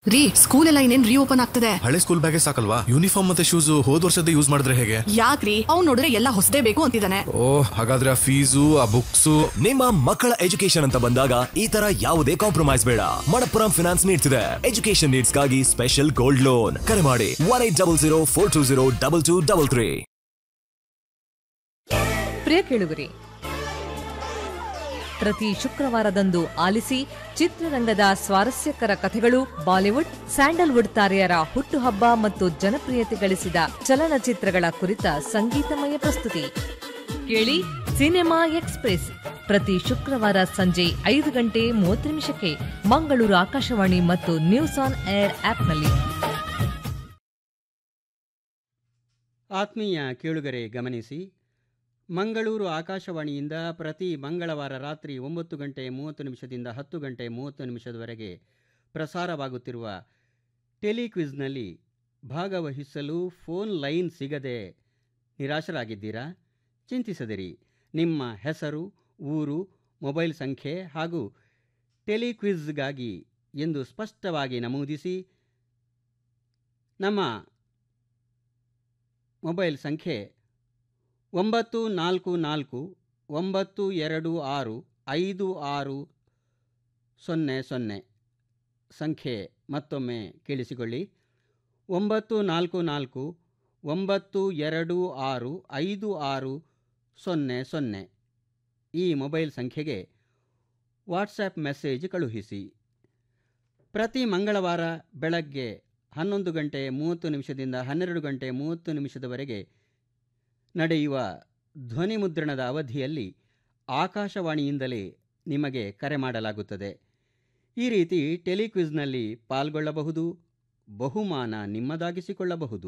ರೀ ಸ್ಕೂಲ್ ಎಲ್ಲ ಇನ್ನೇನ್ ರೀಓಪನ್ ಆಗ್ತದೆ ಹಳೆ ಸ್ಕೂಲ್ ಬ್ಯಾಗೇ ಸಾಕಲ್ವಾ ಯೂನಿಫಾರ್ಮ್ ಮತ್ತೆ ಶೂಸ್ ಹೋದ್ ವರ್ಷದ ಯೂಸ್ ಮಾಡಿದ್ರೆ ಹೇಗೆ ಯಾಕ್ರಿ ಅವ್ನ್ ನೋಡಿದ್ರೆ ಎಲ್ಲ ಹೊಸದೇ ಬೇಕು ಅಂತಿದ್ದಾನೆ ಓ ಹಾಗಾದ್ರೆ ಆ ಫೀಸು ಆ ಬುಕ್ಸು ನಿಮ್ಮ ಮಕ್ಕಳ ಎಜುಕೇಶನ್ ಅಂತ ಬಂದಾಗ ಈ ತರ ಯಾವುದೇ ಕಾಂಪ್ರಮೈಸ್ ಬೇಡ ಮಣಪ್ಪುರಂ ಫಿನಾನ್ಸ್ ನೀಡ್ತಿದೆ ಎಜುಕೇಶನ್ ನೀಡ್ಸ್ ಗಾಗಿ ಸ್ಪೆಷಲ್ ಗೋಲ್ಡ್ ಲೋನ್ ಕರೆ ಮಾಡಿ one eight double zero four two zero double two double three ಪ್ರಿಯ ಕೇಳುಗರೆ ಪ್ರತಿ ಶುಕ್ರವಾರದಂದು ಆಲಿಸಿ ಚಿತ್ರರಂಗದ ಸ್ವಾರಸ್ಯಕರ ಕಥೆಗಳು ಬಾಲಿವುಡ್ ಸ್ಯಾಂಡಲ್ವುಡ್ ತಾರೆಯರ ಹುಟ್ಟುಹಬ್ಬ ಮತ್ತು ಜನಪ್ರಿಯತೆ ಗಳಿಸಿದ ಚಲನಚಿತ್ರಗಳ ಕುರಿತ ಸಂಗೀತಮಯ ಪ್ರಸ್ತುತಿ ಕೇಳಿ ಸಿನಿಮಾ ಎಕ್ಸ್ಪ್ರೆಸ್ ಪ್ರತಿ ಶುಕ್ರವಾರ ಸಂಜೆ ಐದು ಗಂಟೆ ಮೂವತ್ತು ನಿಮಿಷಕ್ಕೆ ಮಂಗಳೂರು ಆಕಾಶವಾಣಿ ಮತ್ತು ನ್ಯೂಸ್ ಆನ್ ಏರ್ ಆಪ್ನಲ್ಲಿ ಆತ್ಮೀಯ ಕೇಳುಗರೆ ಗಮನಿಸಿ ಮಂಗಳೂರು ಆಕಾಶವಾಣಿಯಿಂದ ಪ್ರತಿ ಮಂಗಳವಾರ ರಾತ್ರಿ ಒಂಬತ್ತು ಗಂಟೆ ಮೂವತ್ತು ನಿಮಿಷದಿಂದ ಹತ್ತು ಗಂಟೆ ಮೂವತ್ತು ನಿಮಿಷದವರೆಗೆ ಪ್ರಸಾರವಾಗುತ್ತಿರುವ ಟೆಲಿಕ್ವಿಜ್ನಲ್ಲಿ ಭಾಗವಹಿಸಲು ಫೋನ್ ಲೈನ್ ಸಿಗದೆ ನಿರಾಶರಾಗಿದ್ದೀರಾ ಚಿಂತಿಸದಿರಿ ನಿಮ್ಮ ಹೆಸರು ಊರು ಮೊಬೈಲ್ ಸಂಖ್ಯೆ ಹಾಗೂ ಟೆಲಿಕ್ವಿಜ್ಗಾಗಿ ಎಂದು ಸ್ಪಷ್ಟವಾಗಿ ನಮೂದಿಸಿ ನಮ್ಮ ಮೊಬೈಲ್ ಸಂಖ್ಯೆ ಒಂಬತ್ತು ನಾಲ್ಕು ನಾಲ್ಕು ಒಂಬತ್ತು ಎರಡು ಆರು ಐದು ಆರು ಸೊನ್ನೆ ಸೊನ್ನೆ ಸಂಖ್ಯೆ ಮತ್ತೊಮ್ಮೆ ಕೇಳಿಸಿಕೊಳ್ಳಿ ಒಂಬತ್ತು ನಾಲ್ಕು ನಾಲ್ಕು ಒಂಬತ್ತು ಎರಡು ಆರು ಐದು ಆರು ಸೊನ್ನೆ ಸೊನ್ನೆ ಈ ಮೊಬೈಲ್ ಸಂಖ್ಯೆಗೆ ವಾಟ್ಸ್ಯಾಪ್ ಮೆಸೇಜ್ ಕಳುಹಿಸಿ ಪ್ರತಿ ಮಂಗಳವಾರ ಬೆಳಗ್ಗೆ ಹನ್ನೊಂದು ಗಂಟೆ ಮೂವತ್ತು ನಿಮಿಷದಿಂದ ಹನ್ನೆರಡು ಗಂಟೆ ಮೂವತ್ತು ನಿಮಿಷದವರೆಗೆ ನಡೆಯುವ ಧ್ವನಿ ಮುದ್ರಣದ ಅವಧಿಯಲ್ಲಿ ಆಕಾಶವಾಣಿಯಿಂದಲೇ ನಿಮಗೆ ಕರೆ ಮಾಡಲಾಗುತ್ತದೆ ಈ ರೀತಿ ಟೆಲಿಕ್ವಿಜ್ನಲ್ಲಿ ಪಾಲ್ಗೊಳ್ಳಬಹುದು ಬಹುಮಾನ ನಿಮ್ಮದಾಗಿಸಿಕೊಳ್ಳಬಹುದು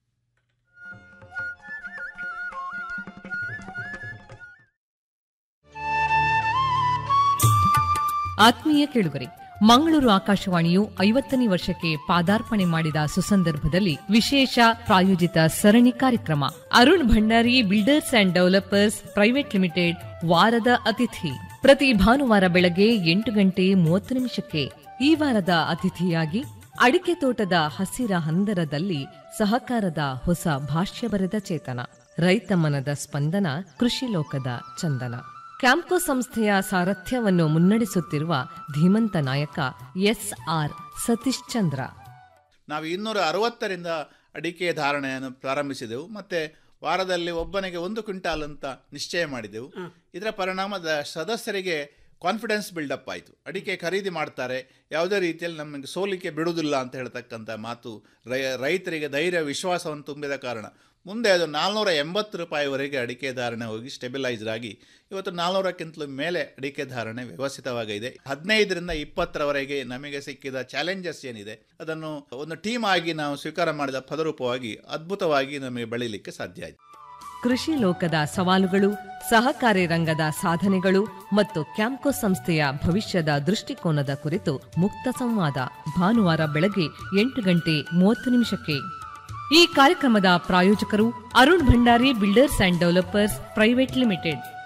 ಆತ್ಮೀಯ ಕೇಳುಗರೆ ಮಂಗಳೂರು ಆಕಾಶವಾಣಿಯು ಐವತ್ತನೇ ವರ್ಷಕ್ಕೆ ಪಾದಾರ್ಪಣೆ ಮಾಡಿದ ಸುಸಂದರ್ಭದಲ್ಲಿ ವಿಶೇಷ ಪ್ರಾಯೋಜಿತ ಸರಣಿ ಕಾರ್ಯಕ್ರಮ Arun Bhandari builders and developers private limited ವಾರದ ಅತಿಥಿ ಪ್ರತಿ ಭಾನುವಾರ ಬೆಳಗ್ಗೆ ಎಂಟು ಗಂಟೆ ಮೂವತ್ತು ನಿಮಿಷಕ್ಕೆ ಈ ವಾರದ ಅತಿಥಿಯಾಗಿ ಅಡಿಕೆ ತೋಟದ ಹಸಿರ ಹಂದರದಲ್ಲಿ ಸಹಕಾರದ ಹೊಸ ಭಾಷ್ಯ ಬರೆದ ಚೇತನ ರೈತ ಮನದ ಸ್ಪಂದನ ಕೃಷಿ ಲೋಕದ ಚಂದನ ಕ್ಯಾಂಪ್ಕೋ ಸಂಸ್ಥೆಯ ಸಾರಥ್ಯವನ್ನು ಮುನ್ನಡೆಸುತ್ತಿರುವ ಧೀಮಂತ ನಾಯಕ ಎಸ್ಆರ್ ಸತೀಶ್ ಚಂದ್ರ ನಾವು ಇನ್ನೂರ ಅರವತ್ತರಿಂದ ಅಡಿಕೆ ಧಾರಣೆಯನ್ನು ಪ್ರಾರಂಭಿಸಿದೆವು ಮತ್ತೆ ವಾರದಲ್ಲಿ ಒಬ್ಬನಿಗೆ ಒಂದು ಕ್ವಿಂಟಾಲ್ ಅಂತ ನಿಶ್ಚಯ ಮಾಡಿದೆವು ಇದರ ಪರಿಣಾಮದ ಸದಸ್ಯರಿಗೆ ಕಾನ್ಫಿಡೆನ್ಸ್ ಬಿಲ್ಡಪ್ ಆಯಿತು ಅಡಿಕೆ ಖರೀದಿ ಮಾಡ್ತಾರೆ ಯಾವುದೇ ರೀತಿಯಲ್ಲಿ ನಮಗೆ ಸೋಲಿಕೆ ಬಿಡುವುದಿಲ್ಲ ಅಂತ ಹೇಳ್ತಕ್ಕಂಥ ಮಾತು ರೈ ರೈತರಿಗೆ ಧೈರ್ಯ ವಿಶ್ವಾಸವನ್ನು ತುಂಬಿದ ಕಾರಣ ಮುಂದೆ ಅದು ನಾಲ್ನೂರ ಎಂಬತ್ತು ರೂಪಾಯಿವರೆಗೆ ಅಡಿಕೆ ಧಾರಣೆ ಹೋಗಿ ಸ್ಟೆಬಿಲೈಸ್ಡ್ ಆಗಿ ಇವತ್ತು ನಾಲ್ನೂರಕ್ಕಿಂತಲೂ ಮೇಲೆ ಅಡಿಕೆ ಧಾರಣೆ ವ್ಯವಸ್ಥಿತವಾಗಿದೆ ಹದಿನೈದರಿಂದ ಇಪ್ಪತ್ತರವರೆಗೆ ನಮಗೆ ಸಿಕ್ಕಿದ ಚಾಲೆಂಜಸ್ ಏನಿದೆ ಅದನ್ನು ಒಂದು ಟೀಮ್ ಆಗಿ ನಾವು ಸ್ವೀಕಾರ ಮಾಡಿದ ಪದರೂಪವಾಗಿ ಅದ್ಭುತವಾಗಿ ನಮಗೆ ಬೆಳೀಲಿಕ್ಕೆ ಸಾಧ್ಯ ಆಯಿತು ಕೃಷಿ ಲೋಕದ ಸವಾಲುಗಳು ಸಹಕಾರಿ ರಂಗದ ಸಾಧನೆಗಳು ಮತ್ತು ಕ್ಯಾಂಪ್ಕೋ ಸಂಸ್ಥೆಯ ಭವಿಷ್ಯದ ದೃಷ್ಟಿಕೋನದ ಕುರಿತು ಮುಕ್ತ ಸಂವಾದ ಭಾನುವಾರ ಬೆಳಗ್ಗೆ ಎಂಟು ಗಂಟೆ ಮೂವತ್ತು ನಿಮಿಷಕ್ಕೆ ಈ ಕಾರ್ಯಕ್ರಮದ ಪ್ರಾಯೋಜಕರು Arun Bhandari builders and developers private limited